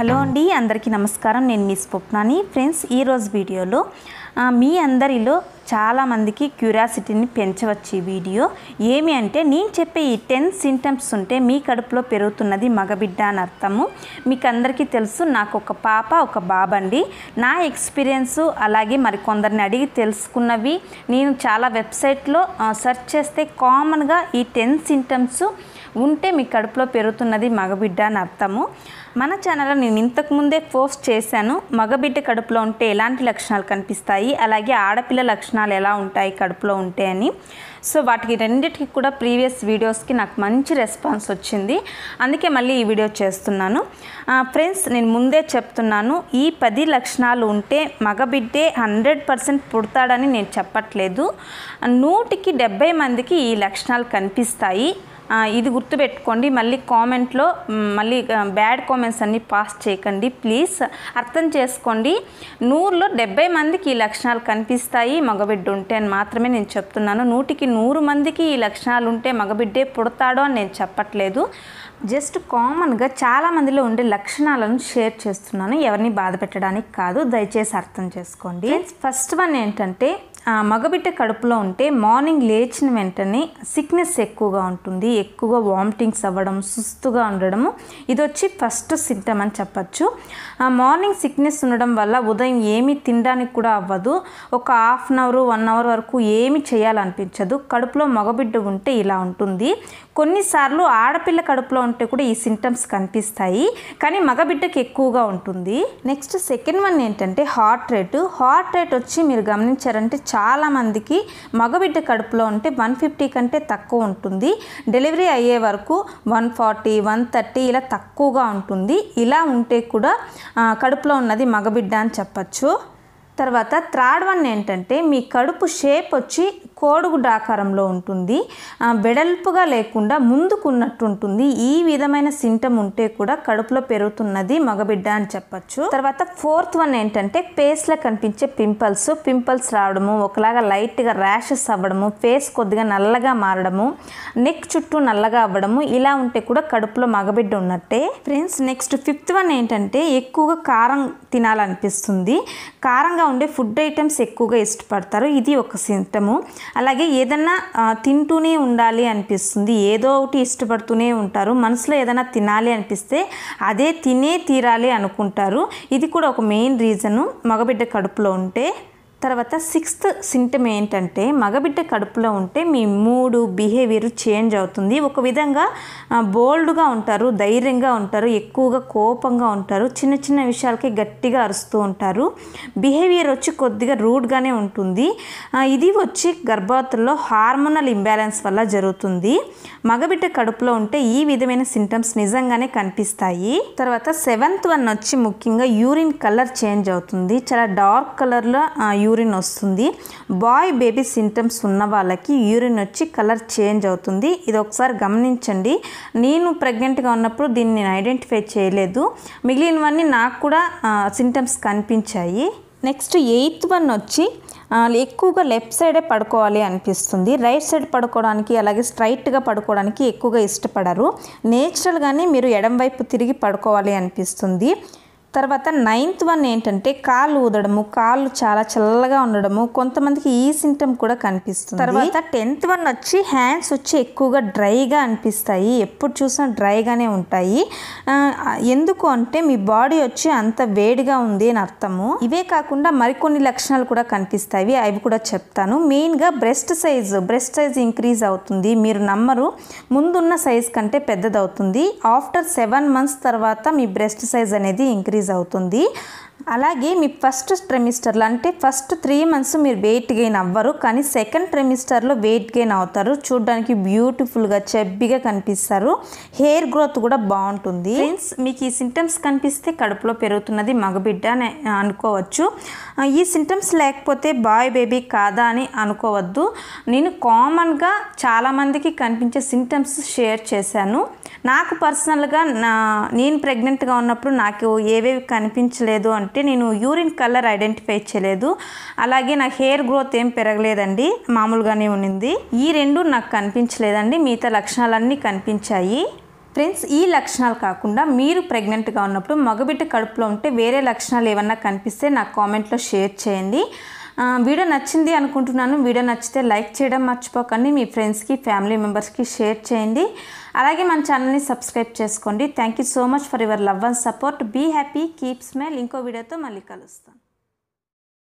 hello అండి అందరికీ నమస్కారం నేను మీ స్వప్నాని ఫ్రెండ్స్ ఈరోజు వీడియోలో ఆ, మీ అందరిలో చాలామందికి క్యూరియాసిటీని పెంచవచ్చు ఈ వీడియో ఏమి అంటే నేను చెప్పే ఈ టెన్ సింటమ్స్ ఉంటే మీ కడుపులో పెరుగుతున్నది మగబిడ్డ అని అర్థము మీకు అందరికీ తెలుసు నాకు ఒక పాప ఒక బాబండి నా ఎక్స్పీరియన్స్ అలాగే మరి కొందరిని అడిగి తెలుసుకున్నవి నేను చాలా వెబ్సైట్లో సెర్చ్ చేస్తే కామన్గా ఈ టెన్ సింటమ్స్ ఉంటే మీ కడుపులో పెరుగుతున్నది మగబిడ్డ అని అర్థము మన ఛానల్లో నేను ఇంతకు ముందే పోస్ట్ చేశాను మగబిడ్డ కడుపులో ఉంటే ఎలాంటి లక్షణాలు కనిపిస్తాయి అలాగే ఆడపిల్ల లక్షణాలు ఎలా ఉంటాయి కడుపులో ఉంటే అని సో వాటికి రెండిటికి కూడా ప్రీవియస్ వీడియోస్కి నాకు మంచి రెస్పాన్స్ వచ్చింది అందుకే మళ్ళీ ఈ వీడియో చేస్తున్నాను ఫ్రెండ్స్ నేను ముందే చెప్తున్నాను ఈ పది లక్షణాలు ఉంటే మగబిడ్డే హండ్రెడ్ పర్సెంట్ పుడతాడని నేను చెప్పట్లేదు నూటికి డెబ్బై మందికి ఈ లక్షణాలు కనిపిస్తాయి ఆ, ఇది గుర్తుపెట్టుకోండి మళ్ళీ కామెంట్లో మ్, మళ్ళీ బ్యాడ్ కామెంట్స్ అన్నీ పాస్ చేయకండి ప్లీజ్ అర్థం చేసుకోండి నూరులో డెబ్బై మందికి ఈ లక్షణాలు కనిపిస్తాయి మగబిడ్డ ఉంటే అని మాత్రమే నేను చెప్తున్నాను నూటికి నూరు మందికి ఈ లక్షణాలు ఉంటే మగబిడ్డే పుడతాడో అని నేను చెప్పట్లేదు జస్ట్ కామన్గా చాలా మందిలో ఉండే లక్షణాలను షేర్ చేస్తున్నాను ఎవరిని బాధ పెట్టడానికి కాదు దయచేసి అర్థం చేసుకోండి ఫస్ట్ వన్ ఏంటంటే ఆ, మగబిడ్డ కడుపులో ఉంటే మార్నింగ్ లేచిన వెంటనే సిక్నెస్ ఎక్కువగా ఉంటుంది ఎక్కువగా వామిటింగ్స్ అవ్వడం సుస్తుగా ఉండడము ఇది వచ్చి ఫస్ట్ సిమ్టమ్ అని చెప్పచ్చు ఆ, మార్నింగ్ సిక్నెస్ ఉండడం వల్ల ఉదయం ఏమీ తినడానికి కూడా అవ్వదు ఒక half an hour one hour వరకు ఏమి చేయాలనిపించదు కడుపులో మగబిడ్డ ఉంటే ఇలా ఉంటుంది కొన్నిసార్లు ఆడపిల్ల కడుపులో ఉంటే కూడా ఈ సింటమ్స్ కనిపిస్తాయి కానీ మగబిడ్డకి ఎక్కువగా ఉంటుంది నెక్స్ట్ సెకండ్ వన్ ఏంటంటే హార్ట్ రేటు హార్ట్ రేట్ వచ్చి మీరు గమనించారంటే చాలా మందికి మగబిడ్డ కడుపులో ఉంటే వన్ ఫిఫ్టీ కంటే తక్కువ ఉంటుంది డెలివరీ అయ్యే వరకు వన్ ఫార్టీ వన్ థర్టీ ఇలా తక్కువగా ఉంటుంది ఇలా ఉంటే కూడా ఆ, కడుపులో ఉన్నది మగబిడ్డ అని చెప్పచ్చు తర్వాత థర్డ్ వన్ ఏంటంటే మీ కడుపు షేప్ వచ్చి కోడుగుడ్డ ఆకారంలో ఉంటుంది ఆ, వెడల్పుగా లేకుండా ముందుకున్నట్టు ఉంటుంది ఈ విధమైన సింటమ్ ఉంటే కూడా కడుపులో పెరుగుతున్నది మగబిడ్డ అని చెప్పచ్చు తర్వాత ఫోర్త్ వన్ ఏంటంటే ఫేస్లో కనిపించే పింపుల్స్ పింపుల్స్ రావడము ఒకలాగా లైట్గా ర్యాషెస్ అవ్వడము ఫేస్ కొద్దిగా నల్లగా మారడము నెక్ చుట్టూ నల్లగా అవ్వడము ఇలా ఉంటే కూడా కడుపులో మగబిడ్డ ఉన్నట్టే ఫ్రెండ్స్ నెక్స్ట్ ఫిఫ్త్ వన్ ఏంటంటే ఎక్కువగా కారం తినాలనిపిస్తుంది కారంగా ఉండే ఫుడ్ ఐటమ్స్ ఎక్కువగా ఇష్టపడతారు ఇది ఒక సింటము అలాగే ఏదన్నా ఆ, తింటూనే ఉండాలి అనిపిస్తుంది ఏదో ఒకటి ఇష్టపడుతూనే ఉంటారు మనసులో ఏదైనా తినాలి అనిపిస్తే అదే తినే తీరాలి అనుకుంటారు ఇది కూడా ఒక మెయిన్ రీజను మగబిడ్డ కడుపులో ఉంటే తర్వాత సిక్స్త్ సింటమ్ ఏంటంటే మగబిడ్డ కడుపులో ఉంటే మీ మూడు బిహేవియర్ చేంజ్ అవుతుంది ఒక విధంగా బోల్డ్గా ఉంటారు ధైర్యంగా ఉంటారు ఎక్కువగా కోపంగా ఉంటారు చిన్న చిన్న విషయాలకి గట్టిగా అరుస్తూ ఉంటారు బిహేవియర్ వచ్చి కొద్దిగా రూడ్గానే ఉంటుంది ఆ, ఇది వచ్చి గర్భవతుల్లో హార్మోనల్ ఇంబ్యాలెన్స్ వల్ల జరుగుతుంది మగబిడ్డ కడుపులో ఉంటే ఈ విధమైన సింటమ్స్ నిజంగానే కనిపిస్తాయి తర్వాత సెవెంత్ వన్ వచ్చి ముఖ్యంగా యూరిన్ కలర్ చేంజ్ అవుతుంది చాలా డార్క్ కలర్లో యూరిన్ వస్తుంది బాయ్ బేబీ సింటమ్స్ ఉన్న వాళ్ళకి యూరిన్ వచ్చి కలర్ చేంజ్ అవుతుంది ఇది ఒకసారి గమనించండి నేను ప్రెగ్నెంట్గా ఉన్నప్పుడు దీన్ని నేను ఐడెంటిఫై చేయలేదు మిగిలినవన్నీ నాకు కూడా సింటమ్స్ కనిపించాయి నెక్స్ట్ ఎయిత్ వన్ వచ్చి ఆ, ఎక్కువగా లెఫ్ట్ సైడే పడుకోవాలి అనిపిస్తుంది రైట్ సైడ్ పడుకోవడానికి అలాగే స్ట్రైట్గా పడుకోవడానికి ఎక్కువగా ఇష్టపడరు నేచురల్గానే మీరు ఎడం వైపు తిరిగి పడుకోవాలి అనిపిస్తుంది తర్వాత నైన్త్ వన్ ఏంటంటే కాళ్ళు ఊదడము కాళ్ళు చాలా చల్లగా ఉండడము కొంతమందికి ఈ సింటమ్ కూడా కనిపిస్తుంది తర్వాత టెన్త్ వన్ వచ్చి హ్యాండ్స్ వచ్చి ఎక్కువగా డ్రైగా అనిపిస్తాయి ఎప్పుడు చూసినా డ్రైగానే ఉంటాయి ఆ, ఎందుకు అంటే మీ బాడీ వచ్చి అంత వేడిగా ఉంది అని అర్థము ఇవే కాకుండా మరికొన్ని లక్షణాలు కూడా కనిపిస్తాయి అవి కూడా చెప్తాను మెయిన్గా breast size breast size increase అవుతుంది మీరు నమ్మరు ముందున్న సైజ్ కంటే పెద్దదవుతుంది ఆఫ్టర్ సెవెన్ మంత్స్ తర్వాత మీ బ్రెస్ట్ సైజ్ అనేది ఇంక్రీజ్ అవుతుంది అలాగే మీ ఫస్ట్ ట్రెమిస్టర్లో అంటే ఫస్ట్ త్రీ మంత్స్ మీరు వెయిట్ గెయిన్ అవ్వరు కానీ సెకండ్ ట్రెమిస్టర్లో వెయిట్ గెయిన్ అవుతారు చూడడానికి బ్యూటిఫుల్గా చెబ్బిగా కనిపిస్తారు హెయిర్ గ్రోత్ కూడా బాగుంటుంది ఫ్రెండ్స్ మీకు ఈ సింటమ్స్ కనిపిస్తే కడుపులో పెరుగుతున్నది మగబిడ్డ అని అనుకోవచ్చు ఆ, ఈ సింటమ్స్ లేకపోతే బాయ్ బేబీ కాదా అని అనుకోవద్దు నేను కామన్గా చాలామందికి కనిపించే సింటమ్స్ షేర్ చేశాను నాకు పర్సనల్గా నా నేను ప్రెగ్నెంట్గా ఉన్నప్పుడు నాకు ఏవేవి కనిపించలేదు అంటే నేను యూరిన్ కలర్ ఐడెంటిఫై చేయలేదు అలాగే నా హెయిర్ గ్రోత్ ఏం పెరగలేదండి మామూలుగానే ఉన్నింది ఈ రెండు నాకు కనిపించలేదండి మిగతా లక్షణాలన్నీ కనిపించాయి ఫ్రెండ్స్ ఈ లక్షణాలు కాకుండా మీరు ప్రెగ్నెంట్గా ఉన్నప్పుడు మగబిడ్డ కడుపులో ఉంటే వేరే లక్షణాలు ఏమన్నా కనిపిస్తే నాకు కామెంట్లో షేర్ చేయండి ఆ, వీడియో నచ్చింది అనుకుంటున్నాను వీడియో నచ్చితే లైక్ చేయడం మర్చిపోకండి మీ ఫ్రెండ్స్కి ఫ్యామిలీ మెంబర్స్కి షేర్ చేయండి అలాగే మన ఛానల్ని సబ్స్క్రైబ్ చేసుకోండి thank you so much for your love and support be happy keep smile ఇంకో వీడియోతో మళ్ళీ కలుస్తాను